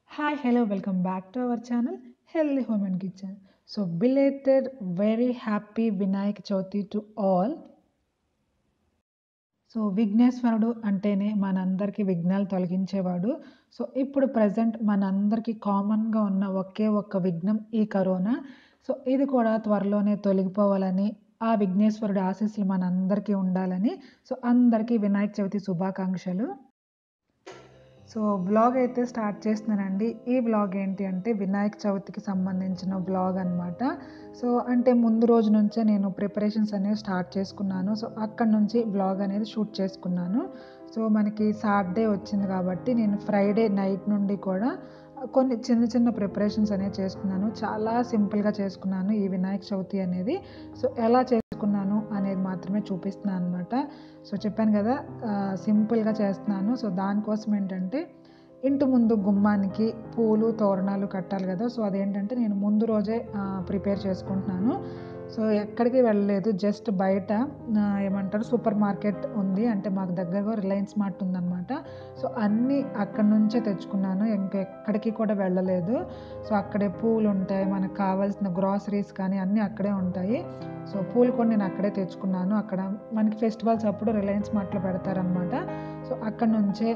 Hi, hello, welcome back to our channel Healthy Home and Kitchen. So, belated, very happy Vinayak Chauthi to all. So విఘ్నేశ్వరుడు అంటేనే మనందరికీ విఘ్నాలు తొలగించేవాడు so ఇప్పుడు present మనందరికీ కామన్గా ఉన్న ఒకే ఒక్క విఘ్నం ఈ కరోనా సో ఇది కూడా త్వరలోనే తొలగిపోవాలని ఆ విఘ్నేశ్వరుడి ఆశీస్సులు మనందరికీ ఉండాలని సో అందరికీ వినాయక చవితి శుభాకాంక్షలు సో బ్లాగ్ అయితే స్టార్ట్ చేస్తున్నానండి ఈ బ్లాగ్ ఏంటి అంటే వినాయక చవితికి సంబంధించిన బ్లాగ్ అనమాట సో అంటే ముందు రోజు నుంచే నేను ప్రిపరేషన్స్ అనేవి స్టార్ట్ చేసుకున్నాను సో అక్కడ నుంచి బ్లాగ్ అనేది షూట్ చేసుకున్నాను సో మనకి సాటర్డే వచ్చింది కాబట్టి నేను ఫ్రైడే నైట్ నుండి కూడా కొన్ని చిన్న చిన్న ప్రిపరేషన్స్ అనేవి చేసుకున్నాను చాలా సింపుల్గా చేసుకున్నాను ఈ వినాయక చవితి అనేది సో ఎలా చేసుకున్నాను అనేది మాత్రమే చూపిస్తున్నాను అనమాట సో చెప్పాను కదా సింపుల్గా చేస్తున్నాను సో దానికోసం ఏంటంటే ఇంటి ముందు గుమ్మానికి పూలు తోరణాలు కట్టాలి కదా సో అదేంటంటే నేను ముందు రోజే ప్రిపేర్ చేసుకుంటున్నాను సో ఎక్కడికి వెళ్ళలేదు జస్ట్ బయట ఏమంటారు సూపర్ మార్కెట్ ఉంది అంటే మాకు దగ్గరగా రిలయన్స్ మార్ట్ ఉందన్నమాట సో అన్నీ అక్కడి నుంచే తెచ్చుకున్నాను ఇంకెక్కడికి కూడా వెళ్ళలేదు సో అక్కడే పూలు ఉంటాయి మనకు కావాల్సిన గ్రాసరీస్ కానీ అన్నీ అక్కడే ఉంటాయి సో పూలు కూడా నేను అక్కడే తెచ్చుకున్నాను అక్కడ మనకి ఫెస్టివల్స్ అప్పుడు రిలయన్స్ మార్ట్లో పెడతారనమాట సో అక్కడ నుంచే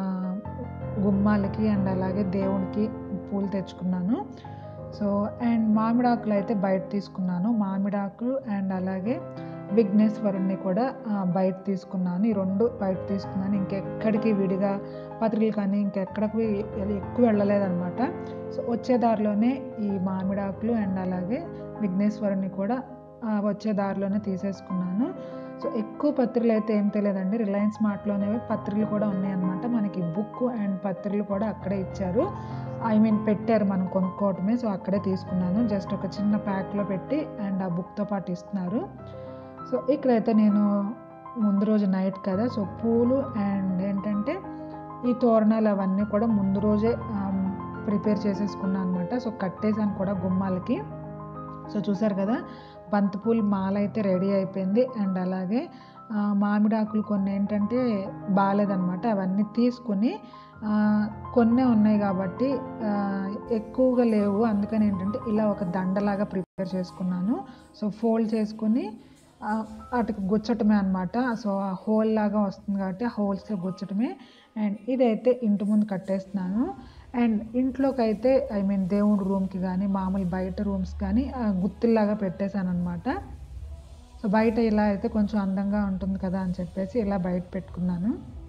గుమ్మాలకి అండ్ అలాగే దేవుడికి పూలు తెచ్చుకున్నాను సో అండ్ మామిడాకులు అయితే బయట తీసుకున్నాను మామిడాకు అండ్ అలాగే విఘ్నేశ్వరుణ్ణి కూడా బయట తీసుకున్నాను ఈ రెండు బయట తీసుకున్నాను ఇంకెక్కడికి విడిగా పత్రికలు కానీ ఇంకెక్కడికి ఎక్కువ వెళ్ళలేదన్నమాట సో వచ్చే దారిలోనే ఈ మామిడాకులు అండ్ అలాగే విఘ్నేశ్వరుని కూడా వచ్చే దారిలోనే తీసేసుకున్నాను సో ఎక్కువ పత్రికలు అయితే ఏం తెలియదండి రిలయన్స్ మార్ట్లోనే పత్రికలు కూడా ఉన్నాయన్నమాట మనకి బుక్ అండ్ పత్రికలు కూడా అక్కడే ఇచ్చారు ఐ మీన్ పెట్టారు మనం కొనుక్కోవటమే సో అక్కడే తీసుకున్నాను జస్ట్ ఒక చిన్న ప్యాక్లో పెట్టి అండ్ ఆ బుక్తో పాటు ఇస్తున్నారు సో ఇక్కడైతే నేను ముందు రోజు నైట్ కదా సో పూలు అండ్ ఏంటంటే ఈ తోరణాలు అవన్నీ కూడా ముందు రోజే ప్రిపేర్ చేసేసుకున్నాను అనమాట సో కట్టేసాను కూడా గుమ్మాలకి సో చూసారు కదా బంతిపూలు మాల అయితే రెడీ అయిపోయింది అండ్ అలాగే మామిడాకులు కొన్ని ఏంటంటే బాగాలేదనమాట అవన్నీ తీసుకుని కొన్నే ఉన్నాయి కాబట్టి ఎక్కువగా లేవు అందుకని ఏంటంటే ఇలా ఒక దండలాగా ప్రిపేర్ చేసుకున్నాను సో ఫోల్డ్ చేసుకుని వాటికి గుచ్చటమే అనమాట సో ఆ హోల్ లాగా వస్తుంది కాబట్టి ఆ హోల్స్లో గుచ్చటమే అండ్ ఇదైతే ఇంటి ముందు కట్టేస్తున్నాను అండ్ ఇంట్లోకి అయితే ఐ మీన్ దేవుడి రూమ్కి కానీ మామూలు బయట రూమ్స్ కానీ గుత్తుల్లాగా పెట్టేశాను అనమాట సో బయట ఇలా అయితే కొంచెం అందంగా ఉంటుంది కదా అని చెప్పేసి ఇలా బయట పెట్టుకున్నాను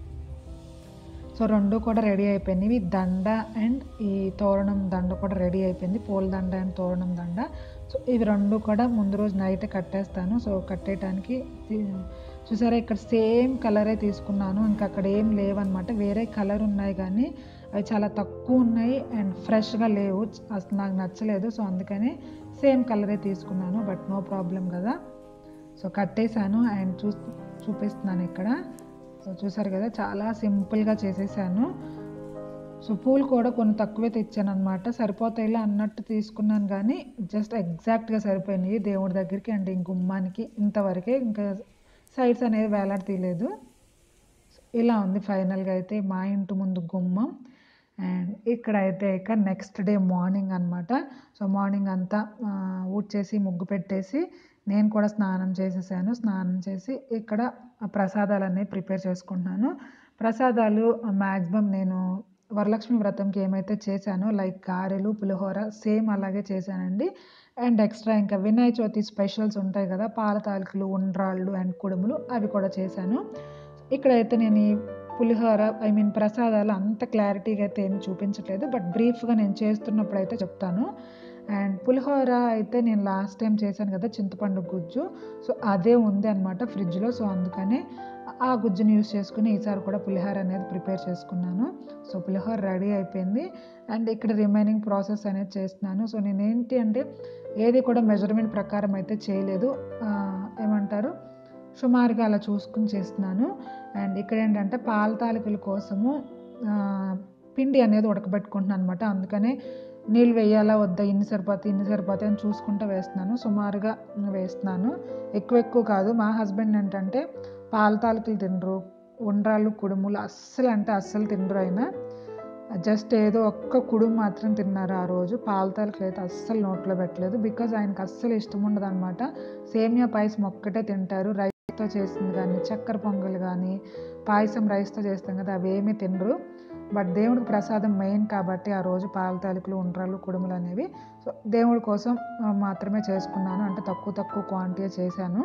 సో రెండు కూడా రెడీ అయిపోయినాయి దండ అండ్ ఈ తోరణం దండ కూడా రెడీ అయిపోయింది పూల దండ అండ్ తోరణం దండ సో ఇవి రెండు కూడా ముందు రోజు నైట్ కట్టేస్తాను సో కట్టేయడానికి చూసారా ఇక్కడ సేమ్ కలరే తీసుకున్నాను ఇంకా అక్కడ ఏం లేవన్నమాట వేరే కలర్ ఉన్నాయి కానీ అవి చాలా తక్కువ ఉన్నాయి అండ్ ఫ్రెష్గా లేవు అసలు నాకు నచ్చలేదు సో అందుకని సేమ్ కలరే తీసుకున్నాను బట్ నో ప్రాబ్లం కదా సో కట్టేశాను అండ్ చూ చూపిస్తున్నాను ఇక్కడ సో చూసారు కదా చాలా సింపుల్గా చేసేసాను సో పూలు కూడా కొన్ని తక్కువే తెచ్చాను అనమాట సరిపోతాయిలా అన్నట్టు తీసుకున్నాను కానీ జస్ట్ ఎగ్జాక్ట్గా సరిపోయినాయి దేవుడి దగ్గరికి అండ్ ఇంక గుమ్మానికి ఇంతవరకే ఇంకా సైడ్స్ అనేది వేలాడతీయలేదు ఇలా ఉంది ఫైనల్గా అయితే మా ఇంటి ముందు గుమ్మం అండ్ ఇక్కడ అయితే ఇక నెక్స్ట్ డే మార్నింగ్ అనమాట సో మార్నింగ్ అంతా ఊడ్చేసి ముగ్గు పెట్టేసి నేను కూడా స్నానం చేసేసాను స్నానం చేసి ఇక్కడ ప్రసాదాలన్నీ ప్రిపేర్ చేసుకుంటున్నాను ప్రసాదాలు మ్యాక్సిమం నేను వరలక్ష్మి వ్రతంకి ఏమైతే చేశానో లైక్ గారెలు పులిహోర సేమ్ అలాగే చేశానండి అండ్ ఎక్స్ట్రా ఇంకా వినాయక చవితి స్పెషల్స్ ఉంటాయి కదా పాల తాలికలు ఉండ్రాళ్ళు అండ్ కుడుములు అవి కూడా చేశాను ఇక్కడైతే నేను ఈ పులిహోర ఐ మీన్ ప్రసాదాలు అంత క్లారిటీగా అయితే ఏమి చూపించట్లేదు బట్ బ్రీఫ్గా నేను చేస్తున్నప్పుడు అయితే చెప్తాను అండ్ పులిహోర అయితే నేను లాస్ట్ టైం చేశాను కదా చింతపండు గుజ్జు సో అదే ఉంది అనమాట ఫ్రిడ్జ్లో సో అందుకనే ఆ గుజ్జుని యూస్ చేసుకుని ఈసారి కూడా పులిహోర అనేది ప్రిపేర్ చేసుకున్నాను సో పులిహోర రెడీ అయిపోయింది అండ్ ఇక్కడ రిమైనింగ్ ప్రాసెస్ అనేది చేస్తున్నాను సో నేను ఏంటి అంటే ఏది కూడా మెజర్మెంట్ ప్రకారం అయితే చేయలేదు ఏమంటారు సుమారుగా అలా చూసుకుని చేస్తున్నాను అండ్ ఇక్కడ ఏంటంటే పాల తాలికల కోసము పిండి అనేది ఉడకబెట్టుకుంటున్నాను అనమాట అందుకనే నీళ్ళు వేయాలా వద్దా ఇన్ని సరిపోతాయి ఇన్ని సరిపోతాయి అని చూసుకుంటూ వేస్తున్నాను సుమారుగా వేస్తున్నాను ఎక్కువ ఎక్కువ కాదు మా హస్బెండ్ ఏంటంటే పాల తాలికలు తినరు ఉండ్రాళ్ళు కుడుములు అస్సలు అంటే అస్సలు తినరు అయినా జస్ట్ ఏదో ఒక్క కుడుము మాత్రం తిన్నారు ఆ రోజు పాల తాలికలు అయితే అస్సలు నోట్లో పెట్టలేదు బికాజ్ ఆయనకు అస్సలు ఇష్టం ఉండదు అనమాట సేమియా పాయసం ఒక్కటే తింటారు రైస్తో చేసింది కానీ చక్కెర పొంగల్ కానీ పాయసం రైస్తో చేస్తాం కదా అవేమీ తినరు బట్ దేవుడికి ప్రసాదం మెయిన్ కాబట్టి ఆ రోజు పాల తాలికలు ఉండ్రాలు కుడుములు అనేవి సో దేవుడి కోసం ఆ, మాత్రమే చేసుకున్నాను అంటే తక్కువ తక్కువ క్వాంటిటీ చేశాను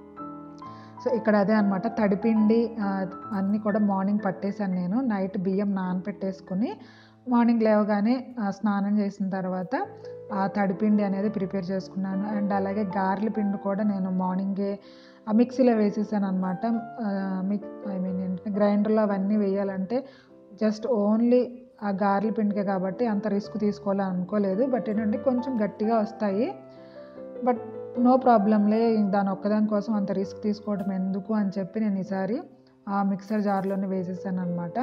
సో ఇక్కడ అదే అనమాట తడిపిండి ఆ, అన్నీ కూడా మార్నింగ్ పట్టేశాను నేను నైట్ బియ్యం నానపెట్టేసుకుని మార్నింగ్ లేవగానే ఆ, స్నానం చేసిన తర్వాత ఆ తడిపిండి అనేది ప్రిపేర్ చేసుకున్నాను అండ్ అలాగే గారెల పిండి కూడా నేను మార్నింగే ఆ మిక్సీలో వేసేసాను అనమాట మిక్ ఐ మీన్ ఏంటంటే గ్రైండర్లో అవన్నీ వేయాలంటే జస్ట్ ఓన్లీ ఆ గారెల పిండికే కాబట్టి అంత రిస్క్ తీసుకోవాలని అనుకోలేదు బట్ ఏంటంటే కొంచెం గట్టిగా వస్తాయి బట్ నో ప్రాబ్లంలే దాని ఒక్కదాని కోసం అంత రిస్క్ తీసుకోవడం ఎందుకు అని చెప్పి నేను ఈసారి ఆ మిక్సర్ జార్లోనే వేసేసాను అనమాట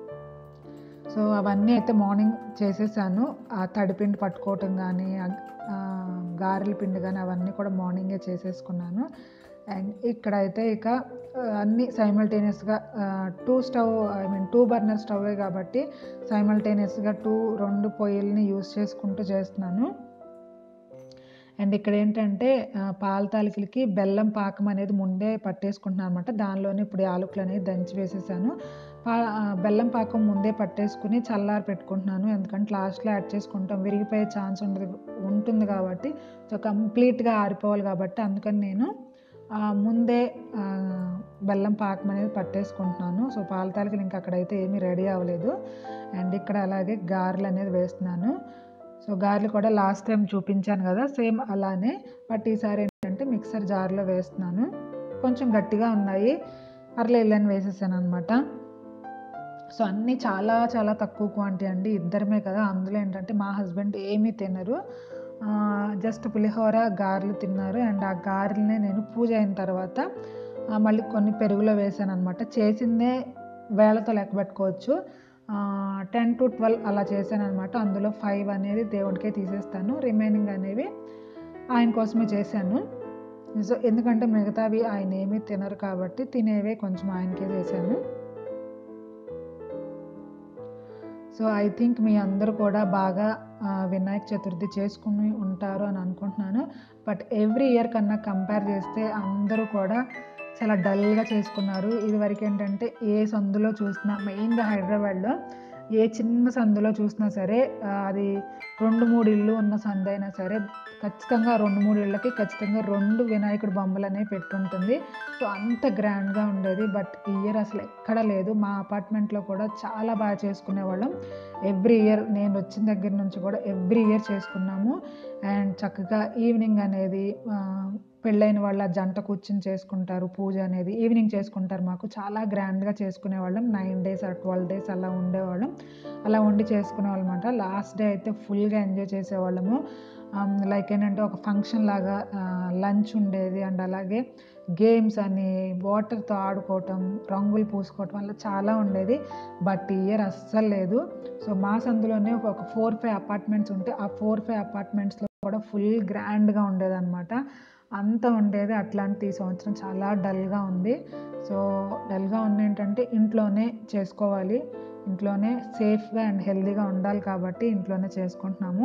సో అవన్నీ అయితే మార్నింగ్ చేసేసాను ఆ తడిపిండి పట్టుకోవటం కానీ ఆ గారెల పిండి కానీ అవన్నీ కూడా మార్నింగే చేసేసుకున్నాను అండ్ ఇక్కడైతే ఇక ఆ, అన్నీ సైమల్టేనియస్గా two stove I mean two burner స్టవ్వే కాబట్టి సైమల్టేనియస్గా టూ రెండు పొయ్యిల్ని యూస్ చేసుకుంటూ చేస్తున్నాను అండ్ ఇక్కడ ఏంటంటే ఆ, పాల తాలికలకి బెల్లం పాకం అనేది ముందే పట్టేసుకుంటున్నాను అనమాట దానిలోనే ఇప్పుడు యాలకులు అనేది దంచి వేసేసాను పా ఆ, బెల్లం పాకం ముందే పట్టేసుకుని చల్లారి పెట్టుకుంటున్నాను ఎందుకంటే లాస్ట్లో యాడ్ చేసుకుంటాం విరిగిపోయే ఛాన్స్ ఉండదు ఉంటుంది కాబట్టి సో కంప్లీట్గా ఆరిపోవాలి కాబట్టి అందుకని నేను ఆ, ముందే ఆ, బెల్లం పాకం అనేది పట్టేసుకుంటున్నాను సో పాల తాలికలు ఇంకా అక్కడైతే ఏమీ రెడీ అవ్వలేదు అండ్ ఇక్కడ అలాగే గారెలు అనేది వేస్తున్నాను సో గారెలు కూడా లాస్ట్ టైం చూపించాను కదా సేమ్ అలానే బట్ ఈసారి ఏంటంటే మిక్సర్ జార్లో వేస్తున్నాను కొంచెం గట్టిగా ఉన్నాయి అరలే ఇళ్ళని వేసేసాను అనమాట సో అన్నీ చాలా చాలా తక్కువ క్వాంటిటీ అండి ఇద్దరమే కదా అందులో ఏంటంటే మా హస్బెండ్ ఏమీ తినరు జస్ట్ పులిహోర గారెలు తిన్నారు అండ్ ఆ గారెలనే నేను పూజ అయిన తర్వాత ఆ, మళ్ళీ కొన్ని పెరుగులో వేసాను అనమాట చేసిందే వేళతో లెక్క పెట్టుకోవచ్చు టెన్ టు ట్వెల్వ్ అలా చేశాను అనమాట అందులో ఫైవ్ అనేది దేవుడికే తీసేస్తాను రిమైనింగ్ అనేవి ఆయన కోసమే చేశాను సో ఎందుకంటే మిగతావి ఆయన ఏమీ తినరు కాబట్టి తినేవే కొంచెం ఆయనకే చేశాను సో ఐ థింక్ మీ అందరూ కూడా బాగా ఆ, వినాయక చతుర్థి చేసుకుని ఉంటారు అని అనుకుంటున్నాను బట్ ఎవ్రీ ఇయర్ కన్నా కంపేర్ చేస్తే అందరూ కూడా చాలా డల్గా చేసుకున్నారు ఇదివరకు ఏంటంటే ఏ సందులో చూసినా మెయిన్గా హైదరాబాద్లో ఏ చిన్న సందులో చూసినా సరే ఆ, అది రెండు మూడు ఇల్లు ఉన్న సందు అయినా సరే ఖచ్చితంగా రెండు మూడు ఇళ్ళకి ఖచ్చితంగా రెండు వినాయకుడు బొమ్మలు అనేవి పెట్టుంటుంది సో అంత గ్రాండ్గా ఉండేది బట్ ఈ ఇయర్ అసలు ఎక్కడ లేదు మా అపార్ట్మెంట్లో కూడా చాలా బాగా చేసుకునేవాళ్ళం ఎవ్రీ ఇయర్ నేను వచ్చిన దగ్గర నుంచి కూడా ఎవ్రీ ఇయర్ చేసుకున్నాము అండ్ చక్కగా ఈవినింగ్ అనేది ఆ, పెళ్ళైన వాళ్ళ జంట కూర్చుని చేసుకుంటారు పూజ అనేది ఈవినింగ్ చేసుకుంటారు మాకు చాలా గ్రాండ్గా చేసుకునేవాళ్ళం నైన్ డేస్ ఆ ట్వెల్వ్ డేస్ అలా ఉండేవాళ్ళం అలా ఉండి చేసుకునేవాళ్ళం అనమాట లాస్ట్ డే అయితే ఫుల్గా ఎంజాయ్ చేసేవాళ్ళము లైక్ ఏంటంటే ఒక ఫంక్షన్ లాగా లంచ్ ఉండేది అండ్ అలాగే గేమ్స్ అని వాటర్తో ఆడుకోవటం రంగులు పూసుకోవటం వల్ల చాలా ఉండేది బట్ ఈ ఇయర్ అస్సలు లేదు సో మా సందులోనే ఒక ఒక ఫోర్ ఫైవ్ అపార్ట్మెంట్స్ ఉంటే ఆ ఫోర్ ఫైవ్ అపార్ట్మెంట్స్లో కూడా ఫుల్ గ్రాండ్గా ఉండేది అనమాట అంత ఉండేది అట్లాంటి ఈ సంవత్సరం చాలా డల్గా ఉంది సో డల్గా ఉంది ఏంటంటే ఇంట్లోనే చేసుకోవాలి ఇంట్లోనే సేఫ్గా అండ్ హెల్తీగా ఉండాలి కాబట్టి ఇంట్లోనే చేసుకుంటున్నాము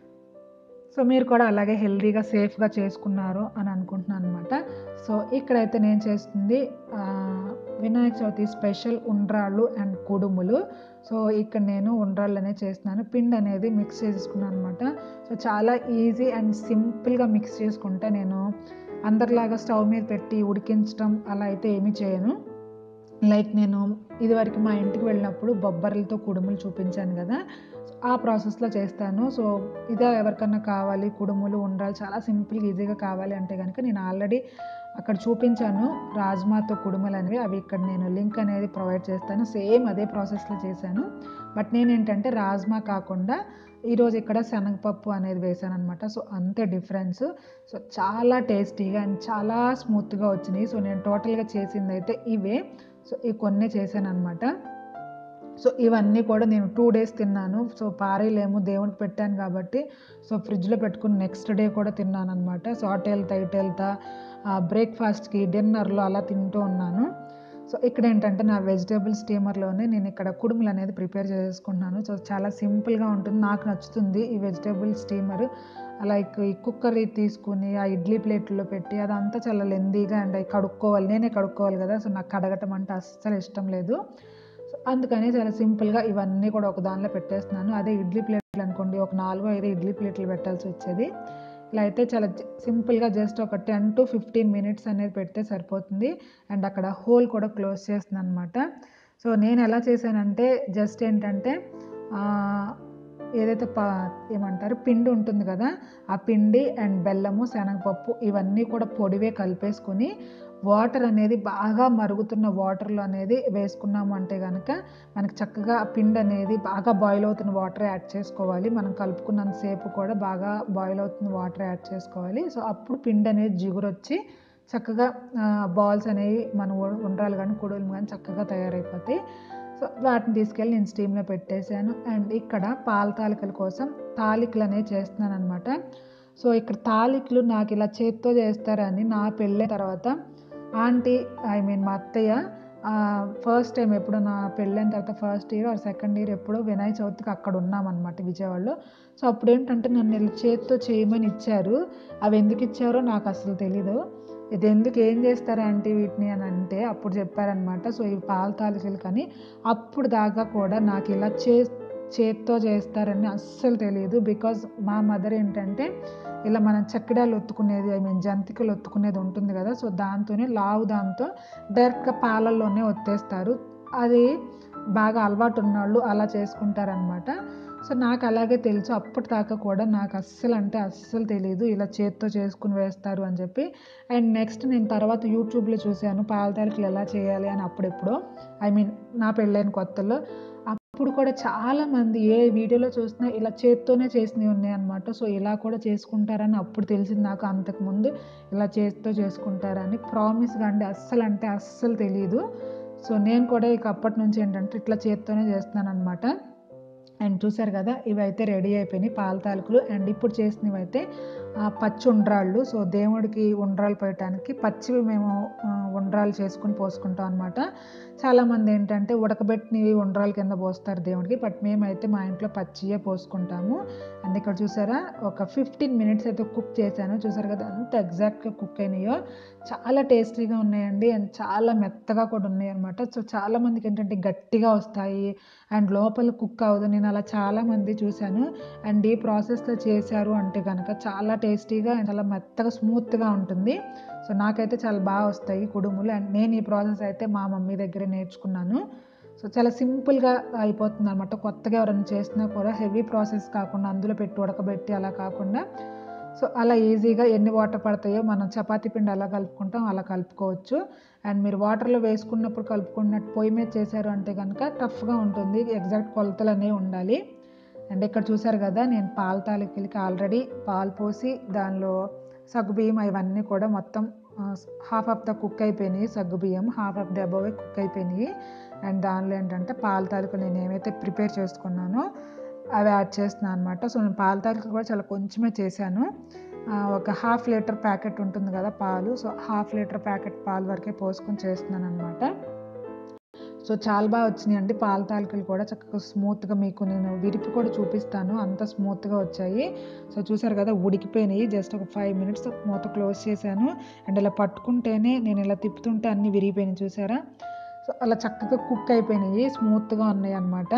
సో మీరు కూడా అలాగే హెల్తీగా సేఫ్గా చేసుకున్నారు అని అనుకుంటున్నాను అనమాట సో ఇక్కడైతే నేను చేస్తుంది ఆ, వినాయక చవితి స్పెషల్ ఉండ్రాళ్ళు అండ్ కుడుములు సో ఇక్కడ నేను ఉండ్రాళ్ళు అనేది చేస్తున్నాను పిండి అనేది మిక్స్ చేసుకున్నాను అనమాట సో చాలా ఈజీ అండ్ సింపుల్గా మిక్స్ చేసుకుంటే నేను అందరిలాగా స్టవ్ మీద పెట్టి ఉడికించడం అలా అయితే ఏమీ చేయను లైక్ నేను ఇదివరకు మా ఇంటికి వెళ్ళినప్పుడు బొబ్బర్లతో కుడుములు చూపించాను కదా ఆ ప్రాసెస్లో చేస్తాను సో ఇదే ఎవరికన్నా కావాలి కుడుములు ఉండాలి చాలా సింపుల్గా ఈజీగా కావాలి అంటే కనుక నేను ఆల్రెడీ అక్కడ చూపించాను రాజ్మాతో కుడుములు అనేవి అవి ఇక్కడ నేను లింక్ అనేది ప్రొవైడ్ చేస్తాను సేమ్ అదే ప్రాసెస్లో చేశాను బట్ నేను ఏంటంటే రాజ్మా కాకుండా ఈరోజు ఇక్కడ శనగపప్పు అనేది వేసాను అనమాట సో అంతే డిఫరెన్స్ సో చాలా టేస్టీగా అండ్ చాలా స్మూత్గా వచ్చినాయి సో నేను టోటల్గా చేసింది అయితే ఇవే సో ఈ కొన్ని చేశాను అనమాట సో ఇవన్నీ కూడా నేను టూ డేస్ తిన్నాను సో పారేలేము దేవుడికి పెట్టాను కాబట్టి సో ఫ్రిడ్జ్లో పెట్టుకుని నెక్స్ట్ డే కూడా తిన్నాను అనమాట సో అటు వెళ్తా ఇటు వెళ్తా బ్రేక్ఫాస్ట్కి డిన్నర్లో అలా తింటూ ఉన్నాను సో ఇక్కడ ఏంటంటే నా వెజిటేబుల్ స్టీమర్లోనే నేను ఇక్కడ కుడుములు అనేది ప్రిపేర్ చేసుకుంటున్నాను సో చాలా సింపుల్గా ఉంటుంది నాకు నచ్చుతుంది ఈ వెజిటేబుల్ స్టీమర్ లైక్ ఈ కుక్కర్ తీసుకుని ఆ ఇడ్లీ ప్లేట్లో పెట్టి అదంతా చాలా లెందీగా అండ్ అవి కడుక్కోవాలి నేనే కడుక్కోవాలి కదా సో నాకు కడగటం అంటే అస్సలు ఇష్టం లేదు సో అందుకని చాలా సింపుల్గా ఇవన్నీ కూడా ఒక దానిలో పెట్టేస్తున్నాను అదే ఇడ్లీ ప్లేట్లు అనుకోండి ఒక నాలుగు ఐదు ఇడ్లీ ప్లేట్లు పెట్టాల్సి వచ్చేది ఇలా అయితే చాలా సింపుల్గా జస్ట్ ఒక టెన్ టు ఫిఫ్టీన్ మినిట్స్ అనేది పెడితే సరిపోతుంది అండ్ అక్కడ హోల్ కూడా క్లోజ్ చేస్తున్నాను అనమాట సో నేను ఎలా చేశానంటే జస్ట్ ఏంటంటే ఏదైతే పా ఏమంటారు పిండి ఉంటుంది కదా ఆ పిండి అండ్ బెల్లము శనగపప్పు ఇవన్నీ కూడా పొడివే కలిపేసుకొని వాటర్ అనేది బాగా మరుగుతున్న వాటర్లో అనేది వేసుకున్నాము అంటే కనుక మనకి చక్కగా ఆ పిండి అనేది బాగా బాయిల్ అవుతున్న వాటర్ యాడ్ చేసుకోవాలి మనం కలుపుకున్నంతసేపు కూడా బాగా బాయిల్ అవుతున్న వాటర్ యాడ్ చేసుకోవాలి సో అప్పుడు పిండి అనేది జిగురు వచ్చి చక్కగా బాల్స్ అనేవి మనం ఉండ్రాలు కానీ కుడులు కానీ చక్కగా తయారైపోతాయి సో వాటిని తీసుకెళ్ళి నేను స్టీమ్లో పెట్టేశాను అండ్ ఇక్కడ పాల తాలికల కోసం తాలికలు అనేవి చేస్తున్నాను అనమాట సో ఇక్కడ తాలికలు నాకు ఇలా చేత్తో చేస్తారని నా పెళ్ళైన తర్వాత ఆంటీ ఐ మీన్ మా అత్తయ్య ఫస్ట్ టైం ఎప్పుడు నా పెళ్ళైన తర్వాత first year or second year ఎప్పుడో వినాయక చవితికి అక్కడ ఉన్నామన్నమాట విజయవాడలో సో అప్పుడు ఏంటంటే నన్ను ఇలా చేత్తో చేయమని ఇచ్చారు అవి ఎందుకు ఇచ్చారో నాకు అసలు తెలీదు ఇది ఎందుకు ఏం చేస్తారు ఆంటీ వీటిని అని అంటే అప్పుడు చెప్పారనమాట సో ఇవి పాల తాలికలు కానీ అప్పుడు దాకా కూడా నాకు ఇలా చే చేత్తో చేస్తారని అస్సలు తెలియదు బికాజ్ మా మదర్ ఏంటంటే ఇలా మనం చక్కెడాలు ఒత్తుకునేది ఐ మీన్ జంతికలు ఒత్తుకునేది ఉంటుంది కదా సో దాంతోనే లావు దాంతో డైరెక్ట్గా పాలల్లోనే ఒత్తేస్తారు అది బాగా అలవాటు ఉన్నవాళ్ళు అలా చేసుకుంటారనమాట సో నాకు అలాగే తెలుసు అప్పటిదాకా కూడా నాకు అస్సలు అంటే అస్సలు తెలియదు ఇలా చేత్తో చేసుకుని వేస్తారు అని చెప్పి అండ్ నెక్స్ట్ నేను తర్వాత యూట్యూబ్లో చూశాను పాల తాలికలు ఎలా చేయాలి అని అప్పుడెప్పుడో ఐ మీన్ నా పెళ్ళైన కొత్తలో అప్పుడు కూడా చాలామంది ఏ వీడియోలో చూసినా ఇలా చేత్తోనే చేసినవి ఉన్నాయన్నమాట సో ఇలా కూడా చేసుకుంటారని అప్పుడు తెలిసింది నాకు అంతకుముందు ఇలా చేత్తో చేసుకుంటారని ప్రామిస్గా అండి అస్సలు అంటే అస్సలు తెలియదు సో నేను కూడా ఇక అప్పటి నుంచి ఏంటంటే ఇట్లా చేత్తోనే చేస్తున్నాను అనమాట అండ్ చూసారు కదా ఇవైతే రెడీ అయిపోయినాయి పాల తాలికలు అండ్ ఇప్పుడు చేసినవి అయితే పచ్చి ఉండ్రాళ్ళు సో దేవుడికి ఉండ్రాలు పెట్టడానికి పచ్చివి మేము ఉండ్రాలు చేసుకుని పోసుకుంటాం అనమాట చాలామంది ఏంటంటే ఉడకబెట్టినవి ఉండ్రాల కింద పోస్తారు దేవుడికి బట్ మేమైతే మా ఇంట్లో పచ్చియే పోసుకుంటాము అండ్ ఇక్కడ చూసారా ఒక ఫిఫ్టీన్ మినిట్స్ అయితే కుక్ చేశాను చూసారు కదా అంత ఎగ్జాక్ట్గా కుక్ అయినాయో చాలా టేస్టీగా ఉన్నాయండి అండ్ చాలా మెత్తగా కూడా ఉన్నాయి అనమాట సో చాలామందికి ఏంటంటే గట్టిగా వస్తాయి అండ్ లోపల కుక్ అవ్వదు నేను అలా చాలామంది చూశాను అండ్ ఈ ప్రాసెస్లో చేశారు అంటే కనుక చాలా టేస్టీగా అండ్ చాలా మెత్తగా స్మూత్గా ఉంటుంది సో నాకైతే చాలా బాగా వస్తాయి కుడుములు అండ్ నేను ఈ ప్రాసెస్ అయితే మా మమ్మీ దగ్గర నేర్చుకున్నాను సో చాలా సింపుల్గా అయిపోతుంది అనమాట కొత్తగా ఎవరైనా చేసినా కూడా హెవీ ప్రాసెస్ కాకుండా అందులో పెట్టి ఉడకబెట్టి అలా కాకుండా సో అలా ఈజీగా ఎన్ని వాటర్ పడతాయో మనం చపాతీ పిండి అలా కలుపుకుంటాం అలా కలుపుకోవచ్చు అండ్ మీరు వాటర్లో వేసుకున్నప్పుడు కలుపుకున్నట్టు పొయ్యి మీద చేశారు అంటే కనుక టఫ్గా ఉంటుంది ఎగ్జాక్ట్ కొలతలు అనేవి ఉండాలి అండ్ ఇక్కడ చూసారు కదా నేను పాల తాలికలకి ఆల్రెడీ పాలు పోసి దానిలో సగ్గుబియ్యం ఇవన్నీ కూడా మొత్తం హాఫ్ ఆఫ్ ద కుక్ అయిపోయినాయి సగ్గుబియ్యం half of the above cook అయిపోయినాయి అండ్ దానిలో ఏంటంటే పాల తాలికలు నేను ఏమైతే ప్రిపేర్ చేసుకున్నానో అవి యాడ్ చేస్తున్నాను అనమాట సో నేను పాల తాలికలు కూడా చాలా కొంచెమే చేశాను ఒక హాఫ్ లీటర్ ప్యాకెట్ ఉంటుంది కదా పాలు సో హాఫ్ లీటర్ ప్యాకెట్ పాలు వరకే పోసుకొని చేస్తున్నాను అనమాట సో చాలా బాగా వచ్చినాయి అండి పాల తాలికలు కూడా చక్కగా స్మూత్గా మీకు నేను విరిపి కూడా చూపిస్తాను అంత స్మూత్గా వచ్చాయి సో చూసారు కదా ఉడికిపోయినాయి జస్ట్ ఒక ఫైవ్ మినిట్స్ మూత క్లోజ్ చేశాను అండ్ ఇలా పట్టుకుంటేనే నేను ఇలా తిప్పుతుంటే అన్నీ విరిగిపోయినాయి చూసారా సో అలా చక్కగా కుక్ అయిపోయినాయి స్మూత్గా ఉన్నాయి అన్నమాట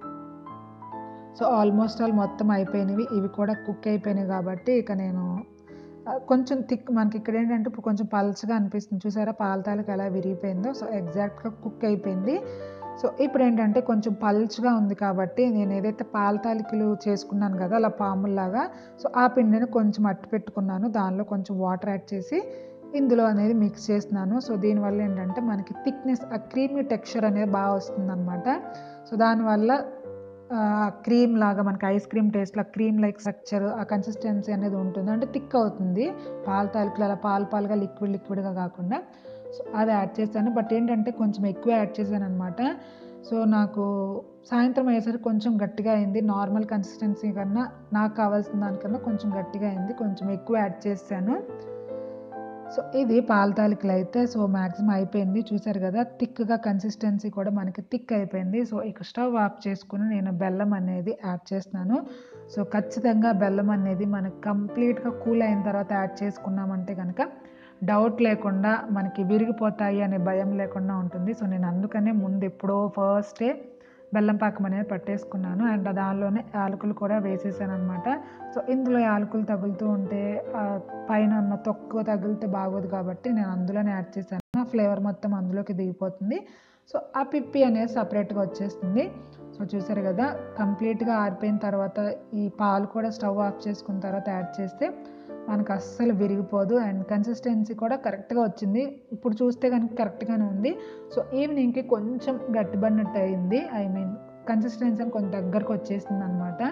సో ఆల్మోస్ట్ ఆల్ మొత్తం అయిపోయినవి ఇవి కూడా కుక్ అయిపోయినాయి కాబట్టి ఇక నేను కొంచెం థిక్ మనకి ఇక్కడ ఏంటంటే ఇప్పుడు కొంచెం పల్చగా అనిపిస్తుంది చూసారా పాల తాలిక ఎలా విరిగిపోయిందో సో ఎగ్జాక్ట్గా కుక్ అయిపోయింది సో ఇప్పుడు ఏంటంటే కొంచెం పల్చగా ఉంది కాబట్టి నేను ఏదైతే పాల తాలికలు చేసుకున్నాను కదా అలా పాముల్లాగా సో ఆ పిండిని కొంచెం అట్టు పెట్టుకున్నాను దానిలో కొంచెం వాటర్ యాడ్ చేసి ఇందులో అనేది మిక్స్ చేస్తున్నాను సో దీనివల్ల ఏంటంటే మనకి థిక్నెస్ ఆ క్రీమీ టెక్స్చర్ అనేది బాగా వస్తుంది అనమాట సో దానివల్ల క్రీమ్ లాగా మనకి ఐస్ క్రీమ్ టేస్ట్లో క్రీమ్ లైక్ స్ట్రక్చర్ ఆ కన్సిస్టెన్సీ అనేది ఉంటుంది అంటే థిక్ అవుతుంది పాల తాలికలు అలా పాలు పాలుగా లిక్విడ్ లిక్విడ్గా కాకుండా సో అది యాడ్ చేశాను బట్ ఏంటంటే కొంచెం ఎక్కువ యాడ్ చేశాను అనమాట సో నాకు సాయంత్రం అయ్యేసరికి కొంచెం గట్టిగా అయింది నార్మల్ కన్సిస్టెన్సీ కన్నా నాకు కావాల్సిన దానికన్నా కొంచెం గట్టిగా అయింది కొంచెం ఎక్కువ యాడ్ చేశాను సో ఇది పాల తాలికలు అయితే సో మ్యాక్సిమం అయిపోయింది చూసారు కదా థిక్గా కన్సిస్టెన్సీ కూడా మనకి థిక్ అయిపోయింది సో ఇక స్టవ్ ఆఫ్ చేసుకుని నేను బెల్లం అనేది యాడ్ చేస్తున్నాను సో ఖచ్చితంగా బెల్లం అనేది మనకి కంప్లీట్గా కూల్ అయిన తర్వాత యాడ్ చేసుకున్నామంటే కనుక డౌట్ లేకుండా మనకి విరిగిపోతాయి అనే భయం లేకుండా ఉంటుంది సో నేను అందుకనే ముందు ఎప్పుడో ఫస్టే బెల్లం పాకం అనేది పట్టేసుకున్నాను అండ్ దానిలోనే యాలకులు కూడా వేసేసాను అనమాట సో ఇందులో యాలకులు తగులుతూ ఉంటే ఆ పైన ఉన్న తొక్కు తగిలితే బాగోదు కాబట్టి నేను అందులోనే యాడ్ చేశాను ఆ ఫ్లేవర్ మొత్తం అందులోకి దిగిపోతుంది సో ఆ పిప్పి అనేది సపరేట్గా వచ్చేస్తుంది సో చూసారు కదా కంప్లీట్గా ఆరిపోయిన తర్వాత ఈ పాలు కూడా స్టవ్ ఆఫ్ చేసుకున్న తర్వాత యాడ్ చేస్తే మనకు అస్సలు విరిగిపోదు అండ్ కన్సిస్టెన్సీ కూడా కరెక్ట్గా వచ్చింది ఇప్పుడు చూస్తే కనుక కరెక్ట్గానే ఉంది సో ఈవినింగ్కి కొంచెం గట్టిపడినట్టు అయింది ఐ మీన్ కన్సిస్టెన్సీ కొంచెం దగ్గరకు వచ్చేసింది అనమాట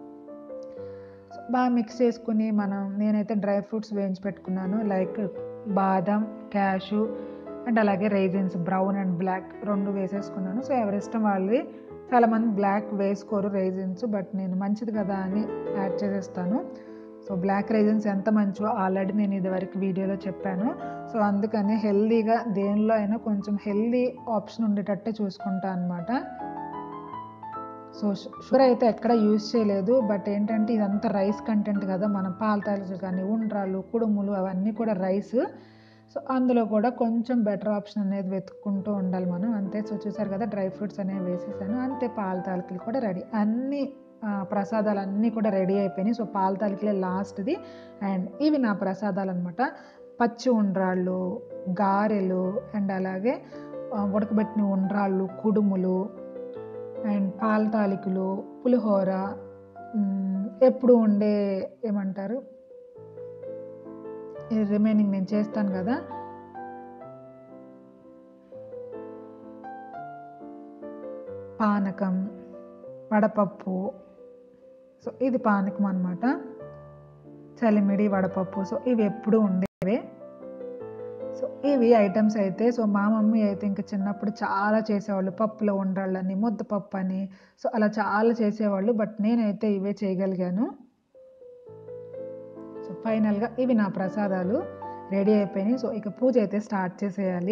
బాగా మిక్స్ చేసుకుని మనం నేనైతే డ్రై ఫ్రూట్స్ వేయించి పెట్టుకున్నాను లైక్ బాదం క్యాషు అండ్ అలాగే రైజిన్స్ బ్రౌన్ అండ్ బ్లాక్ రెండు వేసేసుకున్నాను సో ఎవరి ఇష్టం వాళ్ళది చాలామంది బ్లాక్ వేసుకోరు రైజిన్స్ బట్ నేను మంచిది కదా అని యాడ్ చేసేస్తాను సో బ్లాక్ రైజన్స్ ఎంత మంచివో ఆల్రెడీ నేను ఇదివరకు వీడియోలో చెప్పాను సో అందుకని హెల్దీగా దేనిలో అయినా కొంచెం హెల్దీ ఆప్షన్ ఉండేటట్టే చూసుకుంటా అనమాట సో షుగర్ అయితే ఎక్కడ యూజ్ చేయలేదు బట్ ఏంటంటే ఇదంతా రైస్ కంటెంట్ కదా మనం పాల తాలికలు కానీ ఉండ్రాలు కుడుములు అవన్నీ కూడా రైస్ సో అందులో కూడా కొంచెం బెటర్ ఆప్షన్ అనేది వెతుక్కుంటూ ఉండాలి మనం అంతే సో చూసారు కదా డ్రై ఫ్రూట్స్ అనేవి వేసేసాను అంతే పాల తాలికలు కూడా రెడీ అన్నీ ప్రసాదాలు అన్నీ కూడా రెడీ అయిపోయినాయి సో పాల తాలికలే లాస్ట్ది అండ్ ఇవి నా ప్రసాదాలు అనమాట పచ్చి ఉండ్రాళ్ళు గారెలు అండ్ అలాగే ఉడకబెట్టిన ఉండ్రాళ్ళు కుడుములు అండ్ పాల తాలికలు పులిహోర ఎప్పుడు ఉండే ఏమంటారు రిమైనింగ్ నేను చేస్తాను కదా పానకం వడపప్పు సో ఇది పానకం అనమాట చలిమిడి వడపప్పు సో ఇవి ఎప్పుడు ఉండేవే సో ఇవి ఐటమ్స్ అయితే సో మా మమ్మీ అయితే ఇంకా చిన్నప్పుడు చాలా చేసేవాళ్ళు పప్పులో ఉండాలని ముద్దపప్పు అని సో అలా చాలా చేసేవాళ్ళు బట్ నేనైతే ఇవే చేయగలిగాను సో ఫైనల్గా ఇవి నా ప్రసాదాలు రెడీ అయిపోయినాయి సో ఇక పూజ అయితే స్టార్ట్ చేసేయాలి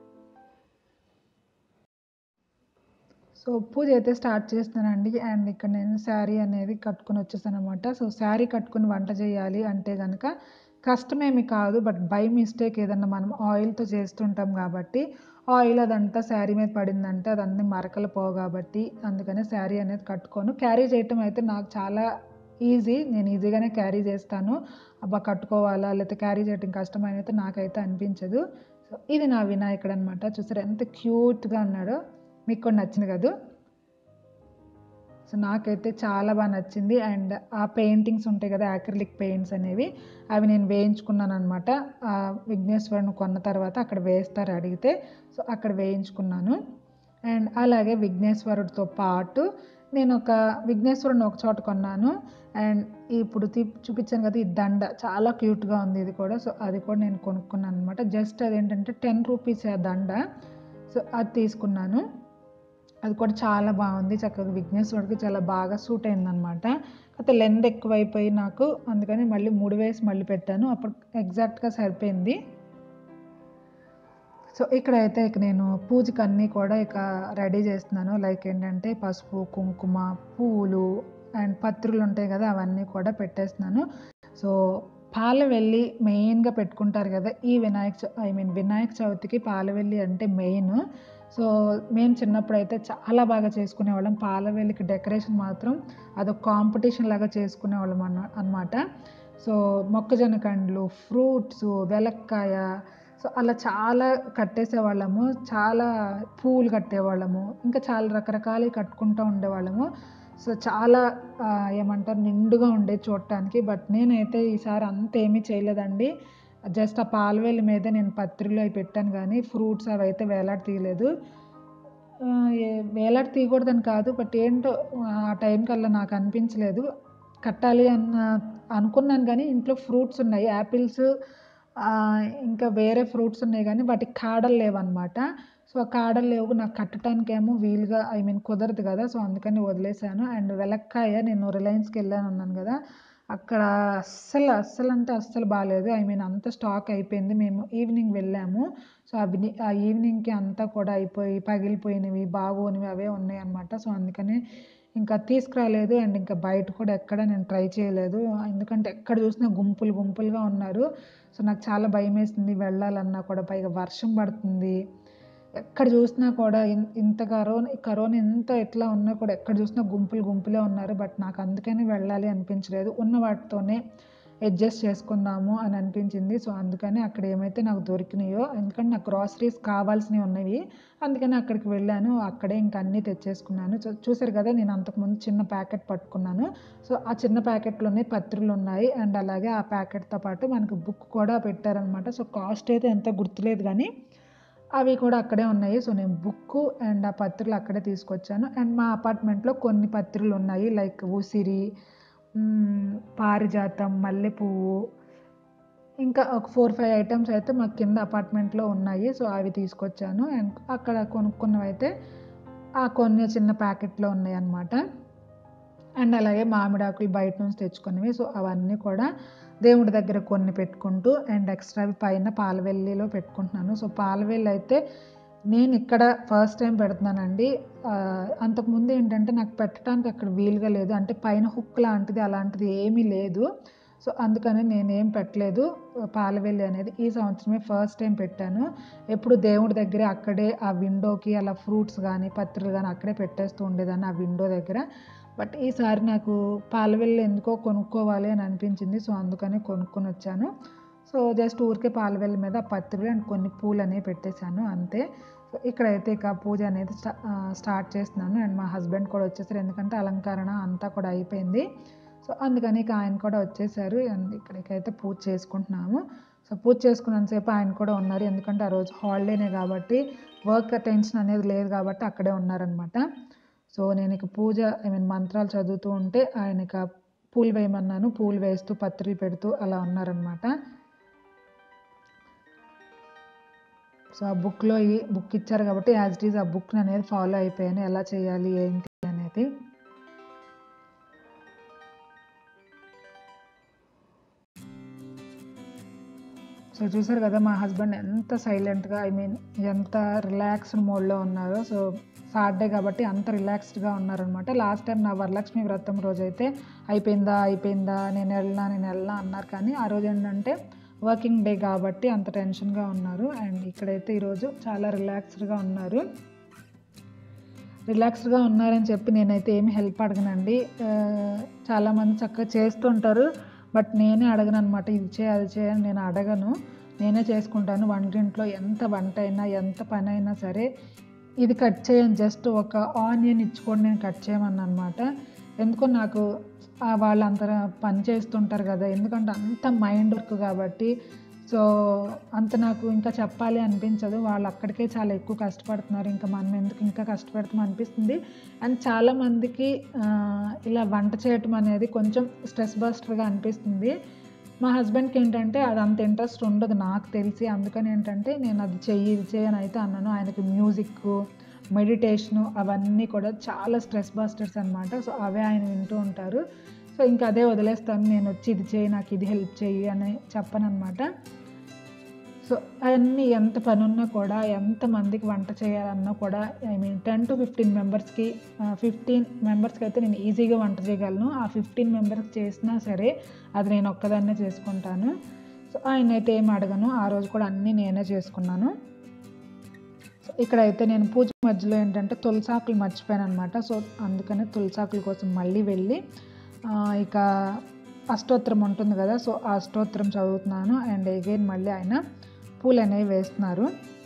సో పూజ అయితే స్టార్ట్ చేస్తానండి అండ్ ఇక్కడ నేను శారీ అనేది కట్టుకుని వచ్చేసాను అనమాట సో శారీ కట్టుకుని వంట చేయాలి అంటే కనుక కష్టమేమి కాదు బట్ బై మిస్టేక్ ఏదన్నా మనం ఆయిల్తో చేస్తుంటాం కాబట్టి ఆయిల్ అదంతా శారీ మీద పడిందంటే అదన్నీ మరకలు పోవు కాబట్టి అందుకనే శారీ అనేది కట్టుకోను క్యారీ చేయటం అయితే నాకు చాలా ఈజీ నేను ఈజీగానే క్యారీ చేస్తాను అబ్బా కట్టుకోవాలా లేకపోతే క్యారీ చేయటం కష్టమైన అయితే నాకైతే అనిపించదు సో ఇది నా వినాయకుడు అనమాట చూసారు ఎంత క్యూట్గా ఉన్నాడో మీకు కూడా నచ్చింది కదా సో నాకైతే చాలా బాగా నచ్చింది అండ్ ఆ పెయింటింగ్స్ ఉంటాయి కదా యాక్రిలిక్ పెయింట్స్ అనేవి అవి నేను వేయించుకున్నాను అనమాట విఘ్నేశ్వరుని కొన్న తర్వాత అక్కడ వేస్తారు అడిగితే సో అక్కడ వేయించుకున్నాను అండ్ అలాగే విఘ్నేశ్వరుడితో పాటు నేను ఒక విఘ్నేశ్వరుని ఒక చోట కొన్నాను అండ్ ఇప్పుడు చూపించాను కదా ఈ దండ చాలా క్యూట్గా ఉంది ఇది కూడా సో అది కూడా నేను కొనుక్కున్నాను అనమాట జస్ట్ అదేంటంటే టెన్ రూపీస్ ఆ దండ సో అది తీసుకున్నాను అది కూడా చాలా బాగుంది చక్కగా విఘ్నేశ్వరుడికి చాలా బాగా సూట్ అయిందనమాట కాకపోతే లెంత్ ఎక్కువైపోయి నాకు అందుకని మళ్ళీ మూడు వేసి మళ్ళీ పెట్టాను అప్పుడు ఎగ్జాక్ట్గా సరిపోయింది సో ఇక్కడైతే ఇక నేను పూజకి అన్నీ కూడా ఇక రెడీ చేస్తున్నాను లైక్ ఏంటంటే పసుపు కుంకుమ పూలు అండ్ పత్రులు ఉంటాయి కదా అవన్నీ కూడా పెట్టేస్తున్నాను సో పాలవెల్లి మెయిన్గా పెట్టుకుంటారు కదా ఈ వినాయక ఐ మీన్ వినాయక చవితికి పాలవెల్లి అంటే మెయిన్ సో మేము చిన్నప్పుడు అయితే చాలా బాగా చేసుకునేవాళ్ళం పాలవెల్లికి డెకరేషన్ మాత్రం అదొక కాంపిటీషన్ లాగా చేసుకునేవాళ్ళం అన్న అనమాట సో మొక్కజొన్న కండ్లు ఫ్రూట్స్ వెలక్కాయ సో అలా చాలా కట్టేసేవాళ్ళము చాలా పూలు కట్టేవాళ్ళము ఇంకా చాలా రకరకాలు కట్టుకుంటూ ఉండేవాళ్ళము సో చాలా ఏమంటారు నిండుగా ఉండే చూడటానికి బట్ నేనైతే ఈసారి అంత ఏమీ చేయలేదండి జస్ట్ ఆ పాలవేలి మీద నేను పత్రిలో అవి పెట్టాను కానీ ఫ్రూట్స్ అవి అయితే వేలాడి తీయలేదు వేలాడి తీయకూడదని కాదు బట్ ఏంటో ఆ టైం కల్లా నాకు అనిపించలేదు కట్టాలి అన్న అనుకున్నాను కానీ ఇంట్లో ఫ్రూట్స్ ఉన్నాయి యాపిల్స్ ఇంకా వేరే ఫ్రూట్స్ ఉన్నాయి కానీ వాటికి కాడలు లేవన్నమాట సో ఆ కాడలు లేవు నాకు కట్టడానికి ఏమో వీలుగా ఐ మీన్ కుదరదు కదా సో అందుకని వదిలేశాను అండ్ వెలక్కాయ నేను రిలయన్స్కి వెళ్ళాను అన్నాను కదా అక్కడ అస్సలు అస్సలు అంటే అస్సలు బాగాలేదు ఐ మీన్ అంత స్టాక్ అయిపోయింది మేము ఈవినింగ్ వెళ్ళాము సో అవి ఆ ఈవినింగ్కి అంతా కూడా అయిపోయి పగిలిపోయినవి బాగోనివి అవే ఉన్నాయి అనమాట సో అందుకని ఇంకా తీసుకురాలేదు అండ్ ఇంకా బయట కూడా ఎక్కడ నేను ట్రై చేయలేదు ఎందుకంటే ఎక్కడ చూసినా గుంపులు గుంపులుగా ఉన్నారు సో నాకు చాలా భయం వేసింది వెళ్ళాలన్నా కూడా పైగా వర్షం పడుతుంది ఎక్కడ చూసినా కూడా ఇన్- ఇంత కరోనా కరోనా ఎంత ఎట్లా ఉన్నా కూడా ఎక్కడ చూసినా గుంపులు గుంపులే ఉన్నారు బట్ నాకు అందుకని వెళ్ళాలి అనిపించలేదు ఉన్న వాటితోనే అడ్జస్ట్ చేసుకుందాము అని అనిపించింది సో అందుకని అక్కడ ఏమైతే నాకు దొరికినాయో ఎందుకంటే నాకు గ్రాసరీస్ కావాల్సినవి ఉన్నవి అందుకని అక్కడికి వెళ్ళాను అక్కడే ఇంకా అన్నీ తెచ్చేసుకున్నాను సో చూసారు కదా నేను అంతకుముందు చిన్న ప్యాకెట్ పట్టుకున్నాను సో ఆ చిన్న ప్యాకెట్లోనే పత్రులు ఉన్నాయి అండ్ అలాగే ఆ ప్యాకెట్తో పాటు మనకు బుక్ కూడా పెట్టారనమాట సో కాస్ట్ అయితే ఎంత గుర్తులేదు కానీ అవి కూడా అక్కడే ఉన్నాయి సో నేను బుక్ అండ్ ఆ పత్రులు అక్కడే తీసుకొచ్చాను అండ్ మా అపార్ట్మెంట్లో కొన్ని పత్రులు ఉన్నాయి లైక్ ఉసిరి మ్, పారిజాతం మల్లెపువ్వు ఇంకా ఒక ఫోర్ ఫైవ్ ఐటమ్స్ అయితే మాకు కింద అపార్ట్మెంట్లో ఉన్నాయి సో అవి తీసుకొచ్చాను అండ్ అక్కడ కొనుక్కున్నవి అయితే ఆ కొన్ని చిన్న ప్యాకెట్లో ఉన్నాయి అన్నమాట అండ్ అలాగే మామిడాకులు బయట నుంచి తెచ్చుకున్నవి సో అవన్నీ కూడా దేవుడి దగ్గర కొన్ని పెట్టుకుంటూ అండ్ ఎక్స్ట్రా పైన పాలవెల్లిలో పెట్టుకుంటున్నాను సో పాలవెల్లి అయితే నేను ఇక్కడ ఫస్ట్ టైం పెడుతున్నానండి ఆ, అంతకుముందు ఏంటంటే నాకు పెట్టడానికి అక్కడ వీలుగా లేదు అంటే పైన హుక్ లాంటిది అలాంటిది ఏమీ లేదు సో అందుకని నేనేం పెట్టలేదు పాలవెల్లి అనేది ఈ సంవత్సరమే ఫస్ట్ టైం పెట్టాను ఎప్పుడు దేవుడి దగ్గరే అక్కడే ఆ విండోకి అలా ఫ్రూట్స్ కానీ పత్రులు కానీ అక్కడే పెట్టేస్తూ ఉండేదాన్ని ఆ విండో దగ్గర బట్ ఈసారి నాకు పాలవెల్లి ఎందుకో కొనుక్కోవాలి అని అనిపించింది సో అందుకని కొనుక్కొని వచ్చాను సో జస్ట్ ఊరికే పాలవెల్లి మీద పత్రులు అండ్ కొన్ని పూలు అనేవి పెట్టేశాను అంతే సో ఇక్కడైతే ఇక పూజ అనేది స్టా ఆ, స్టార్ట్ చేస్తున్నాను అండ్ మా హస్బెండ్ కూడా వచ్చేసారు ఎందుకంటే అలంకరణ అంతా కూడా అయిపోయింది సో అందుకని ఇక ఆయన కూడా వచ్చేసారు అండ్ ఇక్కడికైతే పూజ చేసుకుంటున్నాము సో పూజ చేసుకున్నంతసేపు ఆయన కూడా ఉన్నారు ఎందుకంటే ఆ రోజు హాలిడేనే కాబట్టి వర్క్ టెన్షన్ అనేది లేదు కాబట్టి అక్కడే ఉన్నారనమాట సో నేను ఇక పూజ ఐ మీన్ మంత్రాలు చదువుతూ ఉంటే ఆయన ఇక పూలు వేయమన్నాను పూలు వేస్తూ పత్రి పెడుతూ అలా ఉన్నారనమాట సో ఆ బుక్లో ఈ బుక్ ఇచ్చారు కాబట్టి యాజ్ ఇట్ ఈజ్ ఆ బుక్ అనేది ఫాలో అయిపోయాను ఎలా చేయాలి ఏంటి అనేది సో చూసారు కదా మా హస్బెండ్ ఎంత సైలెంట్గా ఐ మీన్ ఎంత రిలాక్స్డ్ మోడ్లో ఉన్నారో సో సాటర్డే కాబట్టి అంత రిలాక్స్డ్గా ఉన్నారనమాట లాస్ట్ టైం నా వరలక్ష్మి వ్రతం రోజు అయితే అయిపోయిందా అయిపోయిందా నేను వెళ్ళినా నేను వెళ్ళినా అన్నారు కానీ ఆ రోజు ఏంటంటే వర్కింగ్ డే కాబట్టి అంత టెన్షన్గా ఉన్నారు అండ్ ఇక్కడైతే ఈరోజు చాలా రిలాక్స్డ్గా ఉన్నారు రిలాక్స్డ్గా ఉన్నారని చెప్పి నేనైతే ఏమి హెల్ప్ అడగనండి ఆ, చాలామంది చక్కగా చేస్తుంటారు బట్ నేనే అడగను అనమాట ఇది చేయి అది చేయని నేను అడగను నేనే చేసుకుంటాను వంటింట్లో ఎంత వంట అయినా ఎంత పని అయినా సరే ఇది కట్ చేయను జస్ట్ ఒక ఆనియన్ ఇచ్చుకొని నేను కట్ చేయమని అనమాట ఎందుకో నాకు ఆ వాళ్ళు అంత పని చేస్తుంటారు కదా ఎందుకంటే అంత మైండ్ వర్క్ కాబట్టి సో అంత నాకు ఇంకా చెప్పాలి అనిపించదు వాళ్ళు అక్కడికే చాలా ఎక్కువ కష్టపడుతున్నారు ఇంకా మనం ఎందుకు ఇంకా కష్టపడతాం అనిపిస్తుంది అండ్ చాలామందికి ఇలా వంట చేయటం అనేది కొంచెం స్ట్రెస్ బస్టర్గా అనిపిస్తుంది మా హస్బెండ్కి ఏంటంటే అది అంత ఇంట్రెస్ట్ ఉండదు నాకు తెలిసి అందుకని ఏంటంటే నేను అది చెయ్యి ఇది చేయని అయితే అన్నాను ఆయనకి మ్యూజిక్ మెడిటేషను అవన్నీ కూడా చాలా స్ట్రెస్ బస్టర్స్ అనమాట సో అవే ఆయన వింటూ ఉంటారు సో ఇంకా అదే వదిలేస్తాను నేను వచ్చి ఇది చేయి నాకు ఇది హెల్ప్ చేయి అని చెప్పను అనమాట సో అవన్నీ ఎంత పని ఉన్నా కూడా ఎంత మందికి వంట చేయాలన్నా కూడా I mean ten to fifteen మెంబర్స్కి ఫిఫ్టీన్ మెంబర్స్కి అయితే నేను ఈజీగా వంట చేయగలను ఆ ఫిఫ్టీన్ మెంబర్స్కి చేసినా సరే అది నేను ఒక్కదాన్నే చేసుకుంటాను సో ఆయన అయితే ఏం అడగను ఆ రోజు కూడా అన్నీ నేనే చేసుకున్నాను సో ఇక్కడైతే నేను పూజ మధ్యలో ఏంటంటే తులసాకులు మర్చిపోయాను అనమాట సో అందుకని తులసాకుల కోసం మళ్ళీ వెళ్ళి ఆ, ఇక అష్టోత్తరం ఉంటుంది కదా సో ఆ అష్టోత్తరం చదువుతున్నాను అండ్ అగైన్ మళ్ళీ ఆయన పూలు అనేవి వేస్తున్నారు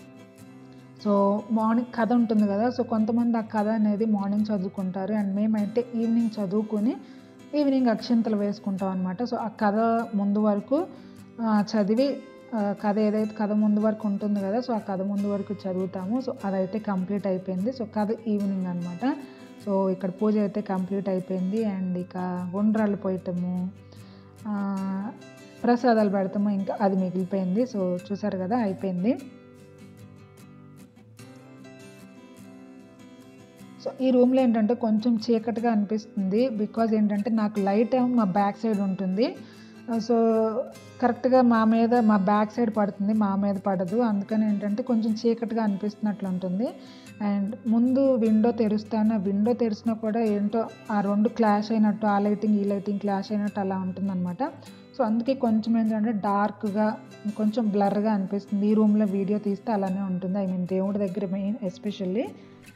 సో మార్నింగ్ కథ ఉంటుంది కదా సో కొంతమంది ఆ కథ అనేది మార్నింగ్ చదువుకుంటారు అండ్ మేమైతే ఈవినింగ్ చదువుకొని ఈవినింగ్ అక్షింతలు వేసుకుంటాం అనమాట సో ఆ కథ ముందు వరకు ఆ, చదివి ఆ, కథ ఏదైతే కథ ముందు వరకు ఉంటుంది కదా సో ఆ కథ ముందు వరకు చదువుతాము సో అదైతే కంప్లీట్ అయిపోయింది సో కథ ఈవినింగ్ అనమాట సో ఇక్కడ పూజ అయితే కంప్లీట్ అయిపోయింది అండ్ ఇక ఉండ్రాళ్ళు పోయటము ఆ, ప్రసాదాలు పెడతాము ఇంకా అది మిగిలిపోయింది సో చూసారు కదా అయిపోయింది సో ఈ రూమ్లో ఏంటంటే కొంచెం చీకటిగా అనిపిస్తుంది బికాజ్ ఏంటంటే నాకు లైట్ ఏమో మా బ్యాక్ సైడ్ ఉంటుంది సో కరెక్ట్గా మా మీద మా బ్యాక్ సైడ్ పడుతుంది మా మీద పడదు అందుకని ఏంటంటే కొంచెం చీకటిగా అనిపిస్తున్నట్లు ఉంటుంది అండ్ ముందు విండో తెరుస్తాను విండో తెరిచినా కూడా ఏంటో ఆ రెండు క్లాష్ అయినట్టు ఆ లైటింగ్ ఈ లైటింగ్ క్లాష్ అయినట్టు అలా ఉంటుందన్నమాట సో అందుకే కొంచెం ఏంటంటే డార్క్గా కొంచెం బ్లర్గా అనిపిస్తుంది ఈ రూమ్లో వీడియో తీస్తే అలానే ఉంటుంది ఐ మీన్ దేవుడి దగ్గర మెయిన్ ఎస్పెషల్లీ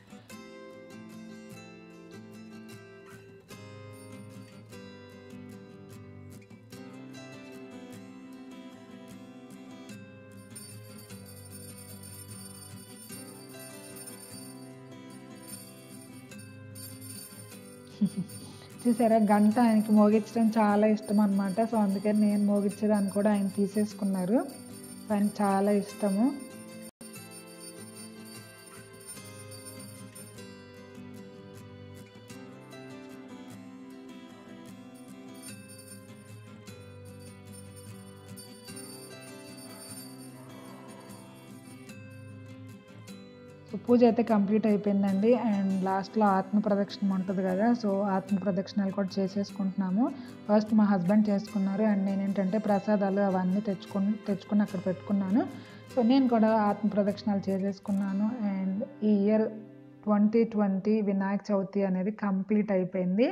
చూసారా గంట ఆయనకి మోగించడం చాలా ఇష్టం అనమాట సో అందుకని నేను మోగించేదాన్ని కూడా ఆయన తీసేసుకున్నారు సో ఆయనకి చాలా ఇష్టము సో పూజ అయితే కంప్లీట్ అయిపోయిందండి అండ్ లాస్ట్లో ఆత్మ ప్రదక్షిణం ఉంటుంది కదా సో ఆత్మ ప్రదక్షిణాలు కూడా చేసేసుకుంటున్నాము ఫస్ట్ మా హస్బెండ్ చేసుకున్నారు అండ్ నేను ఏంటంటే ప్రసాదాలు అవన్నీ తెచ్చుకుని తెచ్చుకుని అక్కడ పెట్టుకున్నాను సో నేను కూడా ఆత్మ ప్రదక్షిణాలు చేసేసుకున్నాను అండ్ ఈ year twenty twenty Vinayaka Chavithi అనేది కంప్లీట్ అయిపోయింది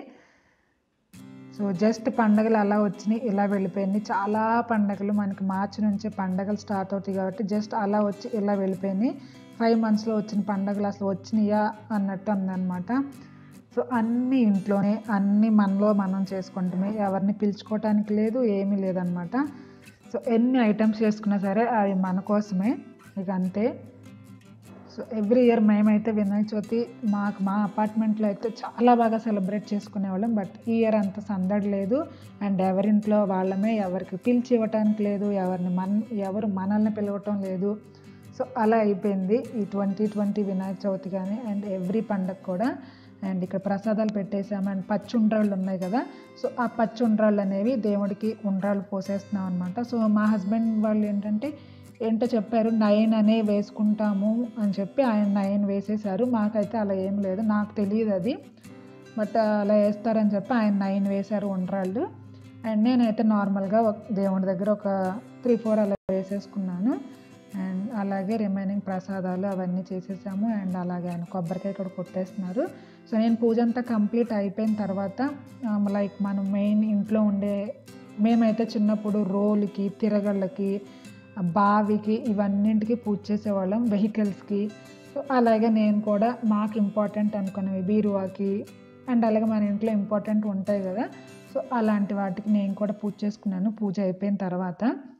సో జస్ట్ పండగలు అలా వచ్చినాయి ఇలా వెళ్ళిపోయింది చాలా పండగలు మనకి మార్చి నుంచే పండగలు స్టార్ట్ అవుతాయి కాబట్టి జస్ట్ అలా వచ్చి ఇలా వెళ్ళిపోయినాయి ఫైవ్ మంత్స్లో వచ్చిన పండగలు అసలు వచ్చినాయా అన్నట్టు ఉందన్నమాట సో అన్నీ ఇంట్లోనే అన్నీ మనలో మనం చేసుకుంటామే ఎవరిని పిలుచుకోవటానికి లేదు ఏమీ లేదనమాట సో ఎన్ని ఐటమ్స్ చేసుకున్నా సరే అవి మన కోసమే ఇక అంతే సో ఎవ్రీ ఇయర్ మేమైతే వినాయక చవితి మాకు మా అపార్ట్మెంట్లో అయితే చాలా బాగా సెలబ్రేట్ చేసుకునేవాళ్ళం బట్ ఈ ఇయర్ అంత సందడి లేదు అండ్ ఎవరింట్లో వాళ్ళమే ఎవరికి పిలిచి ఇవ్వటానికి లేదు ఎవరిని మన ఎవరు మనల్ని పిలవటం లేదు సో అలా అయిపోయింది ఈ ట్వంటీ ట్వంటీ వినాయక చవితి కానీ అండ్ ఎవ్రీ పండగ కూడా అండ్ ఇక్కడ ప్రసాదాలు పెట్టేసాము అండ్ పచ్చి ఉండ్రాళ్ళు ఉన్నాయి కదా సో ఆ పచ్చి ఉండ్రాళ్ళు అనేవి దేవుడికి ఉండ్రాళ్ళు పోసేస్తున్నాం అనమాట సో మా హస్బెండ్ వాళ్ళు ఏంటంటే ఏంటో చెప్పారు నైన్ అనే వేసుకుంటాము అని చెప్పి ఆయన నైన్ వేసేసారు మాకైతే అలా ఏం లేదు నాకు తెలియదు అది బట్ అలా వేస్తారని చెప్పి ఆయన నైన్ వేశారు ఉండ్రాళ్ళు అండ్ నేనైతే నార్మల్గా ఒక దేవుడి దగ్గర ఒక త్రీ ఫోర్ అలా వేసేసుకున్నాను అండ్ అలాగే రిమైనింగ్ ప్రసాదాలు అవన్నీ చేసేసాము అండ్ అలాగే ఆయన కొబ్బరికాయ కూడా కొట్టేస్తున్నారు సో నేను పూజ అంతా కంప్లీట్ అయిపోయిన తర్వాత లైక్ మనం మెయిన్ ఇంట్లో ఉండే మేమైతే చిన్నప్పుడు రోలుకి తిరగళ్ళకి బావికి ఇవన్నింటికి పూజ చేసేవాళ్ళం వెహికల్స్కి సో అలాగే నేను కూడా మాకు ఇంపార్టెంట్ అనుకునేవి బీరువాకి అండ్ అలాగే మన ఇంట్లో ఇంపార్టెంట్ ఉంటాయి కదా సో అలాంటి వాటికి నేను కూడా పూజ చేసుకున్నాను పూజ అయిపోయిన తర్వాత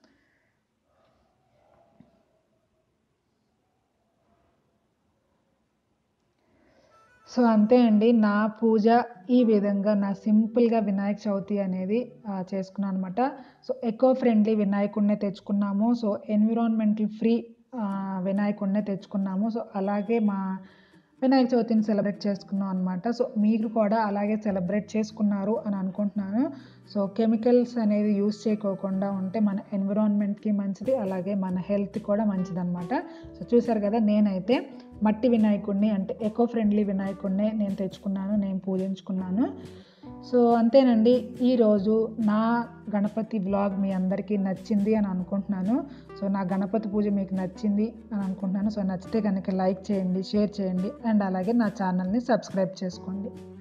సో అంతే అండి నా పూజ ఈ విధంగా నా సింపుల్గా వినాయక చవితి అనేది చేసుకున్నాను అనమాట సో ఎకో ఫ్రెండ్లీ వినాయకుడినే తెచ్చుకున్నాము సో ఎన్విరాన్మెంటల్ ఫ్రీ వినాయకుడినే తెచ్చుకున్నాము సో అలాగే మా వినాయక చవితిని సెలబ్రేట్ చేసుకున్నాం అనమాట సో మీరు కూడా అలాగే సెలబ్రేట్ చేసుకున్నారు అని అనుకుంటున్నాను సో కెమికల్స్ అనేది యూస్ చేయకోకుండా ఉంటే మన ఎన్విరాన్మెంట్కి మంచిది అలాగే మన హెల్త్ కూడా మంచిది అనమాట సో చూసారు కదా నేనైతే మట్టి వినాయకుడిని అంటే ఎకో ఫ్రెండ్లీ వినాయకుడిని నేను తెచ్చుకున్నాను నేను పూజించుకున్నాను సో అంతేనండి ఈరోజు నా గణపతి బ్లాగ్ మీ అందరికీ నచ్చింది అని అనుకుంటున్నాను సో నా గణపతి పూజ మీకు నచ్చింది అని అనుకుంటున్నాను సో నచ్చితే కనుక లైక్ చేయండి షేర్ చేయండి అండ్ అలాగే నా ఛానల్ని సబ్స్క్రైబ్ చేసుకోండి